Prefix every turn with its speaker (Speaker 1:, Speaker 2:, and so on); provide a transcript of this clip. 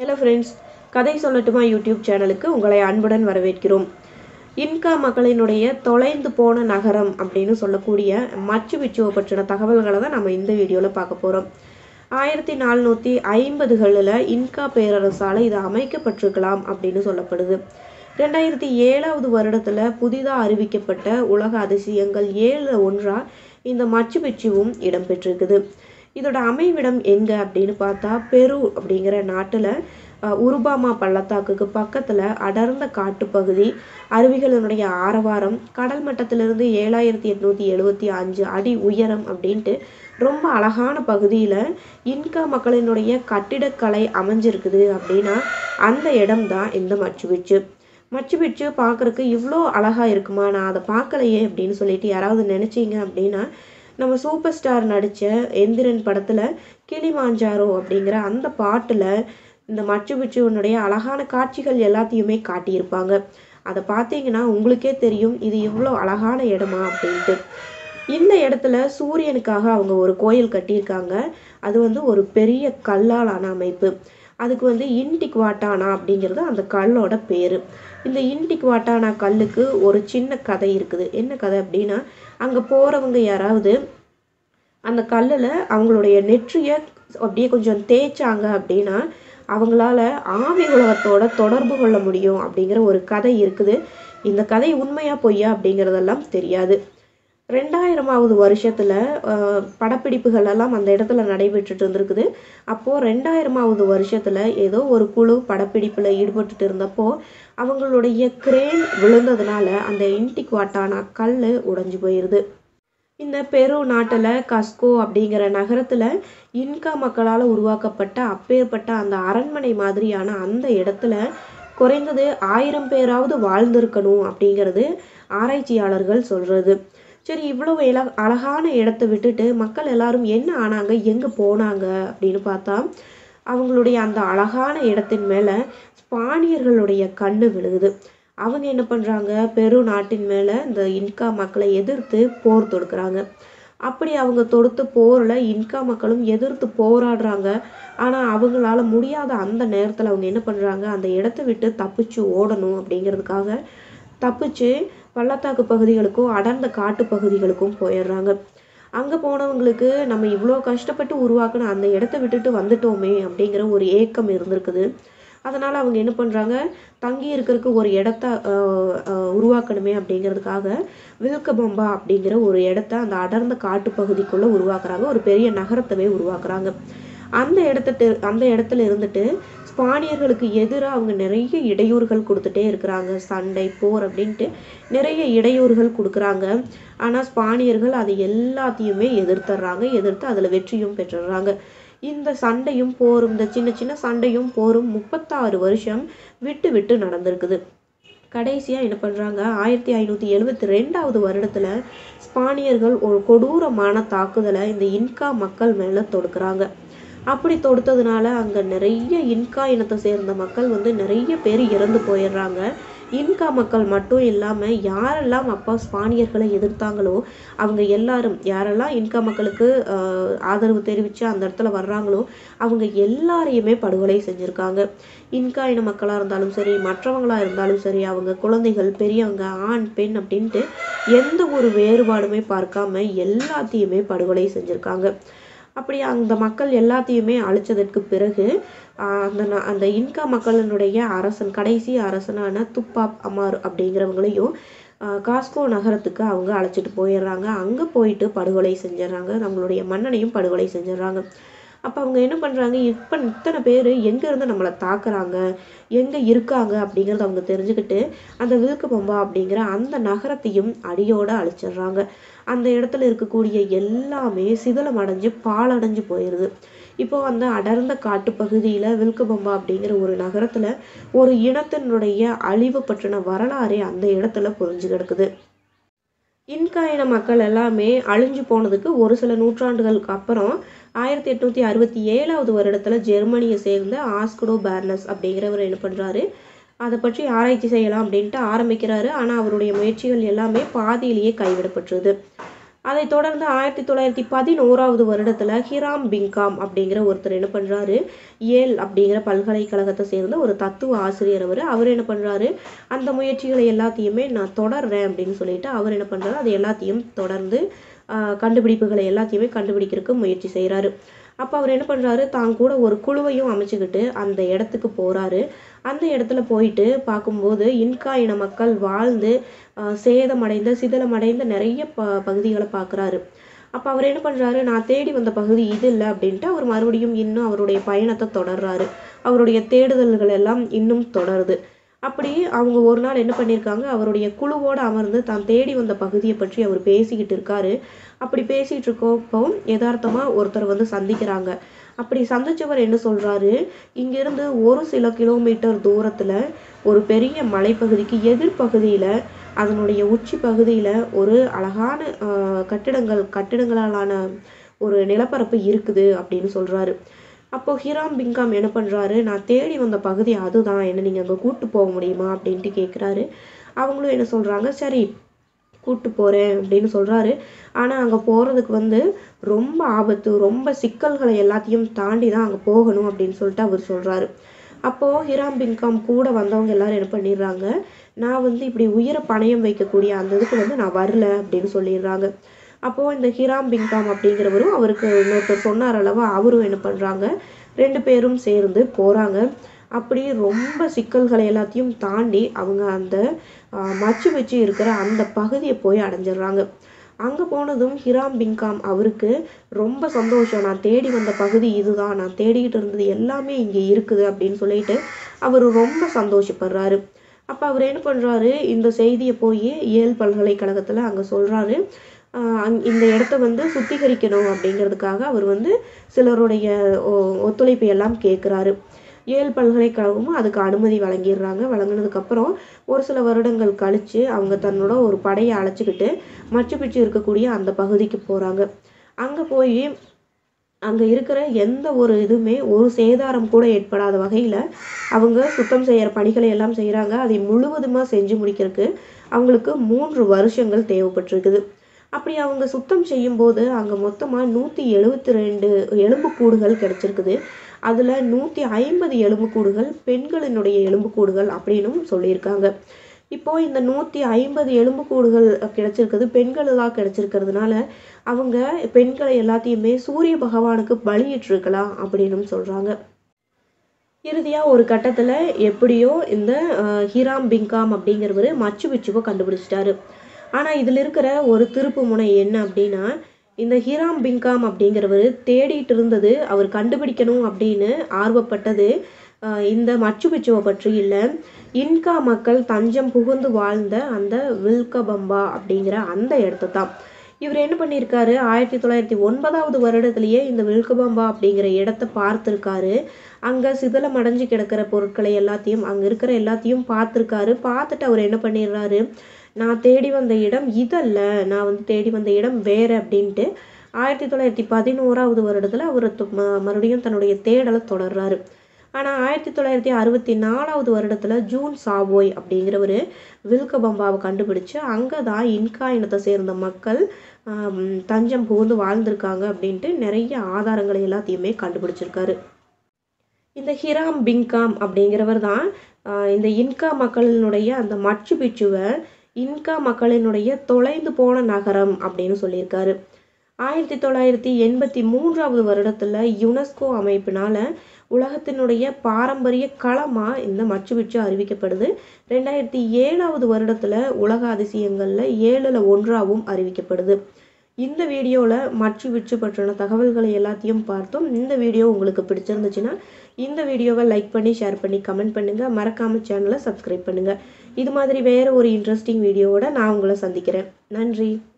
Speaker 1: hello friends கதை சொல்லட்டுமா YouTube சேனலுக்கு உங்களை அன்புடன் வரவேற்கிறோம் இன்கா மக்களினுடைய தொலைந்து போன நகரம் அப்படின்னு சொல்லக்கூடிய மச்சு பிச்சுவை பற்றின தகவல்களை தான் நம்ம இந்த வீடியோவில் பார்க்க போகிறோம் ஆயிரத்தி நானூற்றி ஐம்பதுகளில் இன்கா பேரரசால் இது அமைக்கப்பட்டிருக்கலாம் அப்படின்னு சொல்லப்படுது ரெண்டாயிரத்தி ஏழாவது வருடத்தில் புதிதாக அறிவிக்கப்பட்ட உலக அதிசயங்கள் ஏழில் ஒன்றாக இந்த மச்சு பிச்சுவும் இடம்பெற்றிருக்குது இதோட அமைவிடம் எங்கே அப்படின்னு பார்த்தா பெரு அப்படிங்கிற நாட்டில் உருபாமா பள்ளத்தாக்குக்கு பக்கத்தில் அடர்ந்த காட்டுப்பகுதி அருவிகளினுடைய ஆரவாரம் கடல் மட்டத்திலிருந்து ஏழாயிரத்தி எட்நூற்றி எழுபத்தி அஞ்சு அடி உயரம் அப்படின்ட்டு ரொம்ப அழகான பகுதியில் இன்கா மக்களினுடைய கட்டிடக்கலை அமைஞ்சிருக்குது அப்படின்னா அந்த இடம் தான் இந்த மச்சு பிச்சு மச்சு பிச்சு பார்க்குறக்கு இவ்வளோ அழகாக இருக்குமா நான் அதை பார்க்கலையே அப்படின்னு சொல்லிட்டு யாராவது நினச்சிங்க அப்படின்னா நம்ம சூப்பர் ஸ்டார் நடித்த எந்திரன் படத்தில் கிளிமாஞ்சாரோ அப்படிங்கிற அந்த பாட்டில் இந்த மச்சு பிச்சுவனுடைய அழகான காட்சிகள் எல்லாத்தையுமே காட்டியிருப்பாங்க அதை பார்த்தீங்கன்னா உங்களுக்கே தெரியும் இது இவ்வளோ அழகான இடமா அப்படின்ட்டு இந்த இடத்துல சூரியனுக்காக அவங்க ஒரு கோயில் கட்டியிருக்காங்க அது வந்து ஒரு பெரிய கல்லாலான அமைப்பு அதுக்கு வந்து இன்டிக் வாட்டானா அப்படிங்கிறது அந்த கல்லோட பேர் இந்த இன்டிக் வாட்டானா கல்லுக்கு ஒரு சின்ன கதை இருக்குது என்ன கதை அப்படின்னா அங்கே போகிறவங்க யாராவது அந்த கல்லில் அவங்களுடைய நெற்றியை அப்படியே கொஞ்சம் தேய்ச்சாங்க அப்படின்னா அவங்களால ஆவி உலகத்தோட தொடர்பு கொள்ள முடியும் அப்படிங்கிற ஒரு கதை இருக்குது இந்த கதை உண்மையா பொய்யா அப்படிங்கிறதெல்லாம் தெரியாது ரெண்டாயிரமாவது வருஷத்தில் படப்பிடிப்புகள் எல்லாம் அந்த இடத்துல நடைபெற்றுட்டு இருந்திருக்குது அப்போது ரெண்டாயிரமாவது வருஷத்தில் ஏதோ ஒரு குழு படப்பிடிப்பில் ஈடுபட்டுட்டு இருந்தப்போ அவங்களுடைய கிரேன் விழுந்ததுனால அந்த இன்டிக்வாட்டான கல் உடைஞ்சு போயிடுது இந்த பெரு நாட்டில் கஸ்கோ அப்படிங்கிற நகரத்தில் இன்கா மக்களால் உருவாக்கப்பட்ட அப்பேற்பட்ட அந்த அரண்மனை மாதிரியான அந்த இடத்துல குறைந்தது ஆயிரம் பேராவது வாழ்ந்திருக்கணும் அப்படிங்கிறது ஆராய்ச்சியாளர்கள் சொல்கிறது சரி இவ்வளவு இல அழகான இடத்த விட்டுட்டு மக்கள் எல்லாரும் என்ன ஆனாங்க எங்கே போனாங்க அப்படின்னு பார்த்தா அவங்களுடைய அந்த அழகான இடத்தின் மேலே ஸ்பானியர்களுடைய கண்ணு விழுகுது அவங்க என்ன பண்ணுறாங்க பெரு நாட்டின் மேலே இந்த இன்கா மக்களை எதிர்த்து போர் தொடுக்கிறாங்க அப்படி அவங்க தொடுத்த போரில் இன்கா மக்களும் எதிர்த்து போராடுறாங்க ஆனால் அவங்களால முடியாத அந்த நேரத்தில் அவங்க என்ன பண்ணுறாங்க அந்த இடத்த விட்டு தப்பிச்சு ஓடணும் அப்படிங்கிறதுக்காக தப்பிச்சு பள்ளத்தாக்கு பகுதிகளுக்கும் அடர்ந்த காட்டு பகுதிகளுக்கும் போயிடுறாங்க அங்கே போனவங்களுக்கு நம்ம இவ்வளோ கஷ்டப்பட்டு உருவாக்குன அந்த இடத்த விட்டுட்டு வந்துட்டோமே அப்படிங்கிற ஒரு ஏக்கம் இருந்திருக்குது அதனால் அவங்க என்ன பண்ணுறாங்க தங்கி இருக்கிறதுக்கு ஒரு இடத்த உருவாக்கணுமே அப்படிங்கிறதுக்காக வில்கபம்பா அப்படிங்கிற ஒரு இடத்த அந்த அடர்ந்த காட்டு பகுதிக்குள்ளே உருவாக்குறாங்க ஒரு பெரிய நகரத்தவே உருவாக்குறாங்க அந்த இடத்த அந்த இடத்துல இருந்துட்டு ஸ்பானியர்களுக்கு எதிராக அவங்க நிறைய இடையூறுகள் கொடுத்துட்டே இருக்கிறாங்க சண்டை போர் அப்படின்ட்டு நிறைய இடையூறுகள் கொடுக்குறாங்க ஆனால் ஸ்பானியர்கள் அதை எல்லாத்தையுமே எதிர்த்துறாங்க எதிர்த்து அதில் வெற்றியும் பெற்றுடுறாங்க இந்த சண்டையும் போரும் இந்த சின்ன சின்ன சண்டையும் போரும் முப்பத்தாறு வருஷம் விட்டு விட்டு நடந்திருக்குது கடைசியாக என்ன பண்ணுறாங்க ஆயிரத்தி ஐநூற்றி எழுபத்தி ரெண்டாவது வருடத்தில் ஸ்பானியர்கள் ஒரு கொடூரமான தாக்குதலை இந்த இன்கா மக்கள் மேலே தொடுக்கிறாங்க அப்படி தொடுத்ததுனால அங்கே நிறைய இன்கா இனத்தை சேர்ந்த மக்கள் வந்து நிறைய பேர் இறந்து போயிடுறாங்க இன்கா மக்கள் மட்டும் இல்லாமல் யாரெல்லாம் அப்பா ஸ்பானியர்களை எதிர்த்தாங்களோ அவங்க எல்லாரும் யாரெல்லாம் இன்கா மக்களுக்கு ஆதரவு தெரிவித்து அந்த இடத்துல வர்றாங்களோ அவங்க எல்லாரையுமே படுகொலை செஞ்சுருக்காங்க இன்கா இன மக்களாக இருந்தாலும் சரி மற்றவங்களாக இருந்தாலும் சரி அவங்க குழந்தைகள் பெரியவங்க ஆண் பெண் அப்படின்ட்டு எந்த ஒரு வேறுபாடுமே பார்க்காம எல்லாத்தையுமே படுகொலை செஞ்சுருக்காங்க அப்படி அந்த மக்கள் எல்லாத்தையுமே அழிச்சதற்கு பிறகு அந்த அந்த இன்கா மக்களினுடைய அரசன் கடைசி அரசனான துப்பாப் அமார் அப்படிங்கிறவங்களையும் காஸ்கோ நகரத்துக்கு அவங்க அழைச்சிட்டு போயிடுறாங்க அங்கே போயிட்டு படுகொலை செஞ்சிடறாங்க நம்மளுடைய மன்னனையும் படுகொலை செஞ்சிடறாங்க அப்போ அவங்க என்ன பண்ணுறாங்க இப்போ இத்தனை பேர் எங்கேருந்து நம்மளை தாக்குறாங்க எங்கே இருக்காங்க அப்படிங்கிறத அவங்க தெரிஞ்சுக்கிட்டு அந்த விழுக்கு பம்பா அப்படிங்கிற அந்த நகரத்தையும் அடியோடு அழிச்சிடுறாங்க அந்த இடத்துல இருக்கக்கூடிய எல்லாமே சிதலம் அடைஞ்சு பாலடைஞ்சு போயிடுது இப்போ அந்த அடர்ந்த காட்டு பகுதியில் வில்கபம்பா அப்படிங்கிற ஒரு நகரத்தில் ஒரு இனத்தினுடைய அழிவு பற்றின வரலாறே அந்த இடத்துல புரிஞ்சு கிடக்குது இன்கா இன மக்கள் எல்லாமே அழிஞ்சு போனதுக்கு ஒரு சில நூற்றாண்டுகளுக்கு அப்புறம் ஆயிரத்தி எட்நூற்றி அறுபத்தி ஏழாவது வருடத்தில் ஜெர்மனியை சேர்ந்த ஆஸ்குடோ பேர்னஸ் அப்படிங்கிறவர் என்ன பண்ணுறாரு அதை பற்றி ஆராய்ச்சி செய்யலாம் அப்படின்ட்டு ஆரம்பிக்கிறாரு ஆனால் அவருடைய முயற்சிகள் எல்லாமே பாதியிலேயே கைவிடப்பட்டுருது அதைத் தொடர்ந்து ஆயிரத்தி தொள்ளாயிரத்தி பதினோராவது வருடத்தில் ஹிராம் பிங்காம் அப்படிங்கிற ஒருத்தர் என்ன பண்ணுறாரு ஏல் அப்படிங்கிற பல்கலைக்கழகத்தை சேர்ந்த ஒரு தத்துவ ஆசிரியர் அவர் அவர் என்ன பண்ணுறாரு அந்த முயற்சிகளை எல்லாத்தையுமே நான் தொடர்றேன் அப்படின்னு சொல்லிட்டு அவர் என்ன பண்ணுறாரு அது எல்லாத்தையும் தொடர்ந்து ஆஹ், கண்டுபிடிப்புகளை எல்லாத்தையுமே கண்டுபிடிக்கிறதுக்கு முயற்சி செய்கிறாரு அப்போ அவர் என்ன பண்ணுறாரு தான் கூட ஒரு குழுவையும் அமைச்சுக்கிட்டு அந்த இடத்துக்கு போகிறாரு அந்த இடத்துல போயிட்டு பார்க்கும்போது இன்கா இன மக்கள் வாழ்ந்து ஆஹ், சேதமடைந்த சிதிலமடைந்த நிறைய ப பகுதிகளை பார்க்குறாரு அப்போ அவர் என்ன பண்ணுறாரு நான் தேடி வந்த பகுதி இது இல்லை அப்படின்ட்டு அவர் மறுபடியும் இன்னும் அவருடைய பயணத்தை தொடர்றாரு அவருடைய தேடுதல்கள் எல்லாம் இன்னும் தொடருது அப்படி அவங்க ஒரு நாள் என்ன பண்ணியிருக்காங்க அவருடைய குழுவோடு அமர்ந்து தான் தேடி வந்த பகுதியை பற்றி அவர் பேசிக்கிட்டு இருக்காரு அப்படி பேசிகிட்டு இருக்கப்போ யதார்த்தமாக ஒருத்தர் வந்து சந்திக்கிறாங்க அப்படி சந்திச்சவர் என்ன சொல்கிறாரு இங்கேருந்து ஒரு சில கிலோமீட்டர் தூரத்தில் ஒரு பெரிய மலைப்பகுதிக்கு எதிர்ப்பகுதியில் அதனுடைய உச்சி பகுதியில் ஒரு அழகான ஆஹ், கட்டிடங்கள் கட்டிடங்களாலான ஒரு நிலப்பரப்பு இருக்குது அப்படின்னு சொல்கிறாரு அப்போ ஹிராம் பிங்காம் என்ன பண்ணுறாரு நான் தேடி வந்த பகுதி அதுதான் என்ன நீங்கள் அங்கே கூட்டு போக முடியுமா அப்படின்ட்டு கேட்குறாரு அவங்களும் என்ன சொல்கிறாங்க சரி கூட்டு போகிறேன் அப்படின்னு சொல்கிறாரு ஆனால் அங்கே போகிறதுக்கு வந்து ரொம்ப ஆபத்து ரொம்ப சிக்கல்களை எல்லாத்தையும் தாண்டி தான் அங்கே போகணும் அப்படின்னு சொல்லிட்டு அவர் சொல்கிறாரு அப்போது ஹிராம் பின்காம் கூட வந்தவங்க எல்லாரும் என்ன பண்ணிடுறாங்க நான் வந்து இப்படி உயிரை பணயம் வைக்கக்கூடிய அந்த இதுக்கு வந்து நான் வரல அப்படின்னு சொல்லிடுறாங்க அப்போது இந்த ஹிராம் பின்காம் அப்படிங்கிறவரும் அவருக்கு இன்னொருத்தர் சொன்னார் அளவா அவரும் என்ன பண்ணுறாங்க ரெண்டு பேரும் சேர்ந்து போகிறாங்க அப்படி ரொம்ப சிக்கல்களை எல்லாத்தையும் தாண்டி அவங்க அந்த ஆஹ், மச்சு வச்சு இருக்கிற அந்த பகுதியை போய் அடைஞ்சிடுறாங்க அங்கே போனதும் ஹிராம் பிங்காம் அவருக்கு ரொம்ப சந்தோஷம் நான் தேடி வந்த பகுதி இதுதான் நான் தேடிக்கிட்டு இருந்தது எல்லாமே இங்கே இருக்குது அப்படின்னு சொல்லிட்டு அவர் ரொம்ப சந்தோஷப்படுறாரு அப்போ அவர் என்ன பண்ணுறாரு இந்த செய்தியை போய் ஏல் பல்கலைக்கழகத்தில் அங்கே சொல்கிறாரு இந்த இடத்த வந்து சுத்திகரிக்கணும் அப்படிங்கிறதுக்காக அவர் வந்து சிலருடைய ஒ- ஒத்துழைப்பு எல்லாம் கேட்குறாரு ஏல் பல்கலைக்கழகமும் அதுக்கு அனுமதி வழங்கிடுறாங்க வழங்கினதுக்கப்புறம் ஒரு சில வருடங்கள் கழித்து அவங்க தன்னோட ஒரு படையை அழைச்சிக்கிட்டு மச்சு பிச்சு இருக்கக்கூடிய அந்த பகுதிக்கு போகிறாங்க அங்கே போய் அங்கே இருக்கிற எந்த ஒரு இதுவுமே ஒரு சேதாரம் கூட ஏற்படாத வகையில் அவங்க சுத்தம் செய்கிற பணிகளை எல்லாம் செய்கிறாங்க அதை முழுவதுமாக செஞ்சு முடிக்கிறதுக்கு அவங்களுக்கு மூன்று வருஷங்கள் தேவைப்பட்டிருக்குது அப்படி அவங்க சுத்தம் செய்யும்போது அங்கே மொத்தமாக நூற்றி எழுபத்தி ரெண்டு எலும்புக்கூடுகள் கிடச்சிருக்குது அதில் நூற்றி ஐம்பது எலும்புக்கூடுகள் பெண்களினுடைய எலும்புக்கூடுகள் அப்படின்னும் சொல்லியிருக்காங்க இப்போ இந்த நூற்றி ஐம்பது எலும்புக்கூடுகள் கிடைச்சிருக்குது பெண்களாக கிடைச்சிருக்கிறதுனால அவங்க பெண்களை எல்லாத்தையுமே சூரிய பகவானுக்கு பலியிட்டிருக்கலாம் அப்படின்னும் சொல்கிறாங்க இறுதியாக ஒரு கட்டத்தில் எப்படியோ இந்த அஹ், ஹிராம் பிங்காம் அப்படிங்கிறவர் மச்சு பிச்சுவை கண்டுபிடிச்சிட்டாரு ஆனால் இதில் இருக்கிற ஒரு திருப்பு முனை என்ன அப்படின்னா இந்த ஹிராம் பிங்காம் அப்படிங்கிறவர் தேடிட்டு இருந்தது அவர் கண்டுபிடிக்கணும் அப்படின்னு ஆர்வப்பட்டது அஹ், இந்த மச்சு பிச்சுவை பற்றி இல்லை இன்கா மக்கள் தஞ்சம் புகுந்து வாழ்ந்த அந்த வில்கபம்பா அப்படிங்கிற அந்த இடத்த தான் இவர் என்ன பண்ணியிருக்காரு ஆயிரத்தி தொள்ளாயிரத்தி ஒன்பதாவது வருடத்திலேயே இந்த வில்கபம்பா அப்படிங்கிற இடத்த பார்த்துருக்காரு அங்கே சிதலமடைஞ்சு கிடக்கிற பொருட்களை எல்லாத்தையும் அங்கே இருக்கிற எல்லாத்தையும் பார்த்துருக்காரு பார்த்துட்டு அவர் என்ன பண்ணிடுறாரு நான் தேடி வந்த இடம் இதல்ல நான் வந்து தேடி வந்த இடம் வேற அப்படின்ட்டு ஆயிரத்தி தொள்ளாயிரத்தி பதினோராவது வருடத்தில் அவர் து- ம- மறுபடியும் தன்னுடைய தேடலை தொடர்றாரு ஆனால் ஆயிரத்தி தொள்ளாயிரத்தி அறுபத்தி நாலாவது வருடத்தில் ஜூன் சாவோய் அப்படிங்கிறவர் வில்கபம்பாவை கண்டுபிடிச்சு அங்கே தான் இன்கா இனத்தை சேர்ந்த மக்கள் ஆம், தஞ்சம் புகுந்து வாழ்ந்திருக்காங்க அப்படின்ட்டு நிறைய ஆதாரங்களை எல்லாத்தையுமே கண்டுபிடிச்சிருக்காரு இந்த ஹிராம் பிங்காம் அப்படிங்கிறவர் தான் ஆஹ், இந்த இன்கா மக்களினுடைய அந்த மச்சு பிச்சுவை இன்கா மக்களினுடைய தொலைந்து போன நகரம் அப்படின்னு சொல்லியிருக்காரு ஆயிரத்தி தொள்ளாயிரத்தி எண்பத்தி மூன்றாவது வருடத்தில் யுனெஸ்கோ அமைப்பினால உலகத்தினுடைய பாரம்பரிய களமாக இந்த மச்சு பிச்சு அறிவிக்கப்படுது ரெண்டாயிரத்தி ஏழாவது வருடத்தில் உலக அதிசயங்களில் ஏழில் ஒன்றாகவும் அறிவிக்கப்படுது இந்த வீடியோவில் மச்சு பிச்சு பற்றின தகவல்களை எல்லாத்தையும் பார்த்தோம் இந்த வீடியோ உங்களுக்கு பிடிச்சிருந்துச்சுன்னா இந்த வீடியோவை லைக் பண்ணி ஷேர் பண்ணி கமெண்ட் பண்ணுங்கள் மறக்காமல் சேனலை சப்ஸ்கிரைப் பண்ணுங்கள் இது மாதிரி வேறு ஒரு இன்ட்ரெஸ்டிங் வீடியோவோட நான் உங்களை சந்திக்கிறேன் நன்றி